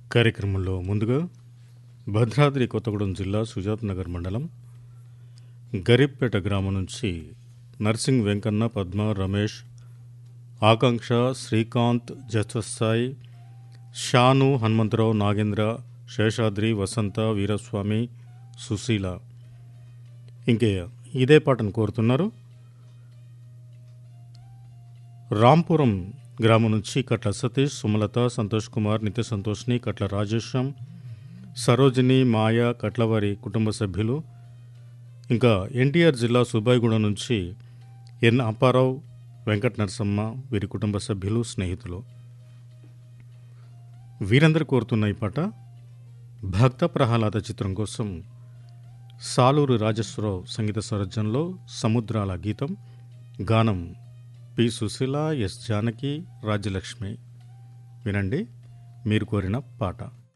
కార్యక్రమంలో ముందుగా భద్రాద్రి కొత్తగూడెం జిల్లా సుజాత్ నగర్ మండలం గరీబ్పేట గ్రామం నుంచి నర్సింగ్ వెంకన్న పద్మ రమేష్ ఆకాంక్ష శ్రీకాంత్ జస్వసాయి షాను హనుమంతరావు నాగేంద్ర శేషాద్రి వసంత వీరస్వామి సుశీల ఇంకే ఇదే పాటను కోరుతున్నారు రాంపురం గ్రామం నుంచి కట్ల సతీష్ సుమలత సంతోష్ కుమార్ నిత్య సంతోష్ని కట్ల రాజేశం సరోజిని మాయ కట్లవారి కుటుంబ సభ్యులు ఇంకా ఎన్టీఆర్ జిల్లా సుబాయిగూడ నుంచి ఎన్ అప్పారావు వెంకట నరసమ్మ వీరి కుటుంబ సభ్యులు స్నేహితులు వీరందరూ కోరుతున్న ఈ పాట భక్త ప్రహ్లాద చిత్రం కోసం సాలూరు రాజేశ్వరరావు సంగీత స్వరజ్యంలో సముద్రాల గీతం గానం పి సుశీల ఎస్ జానకి రాజ్యలక్ష్మి వినండి మీరు కోరిన పాట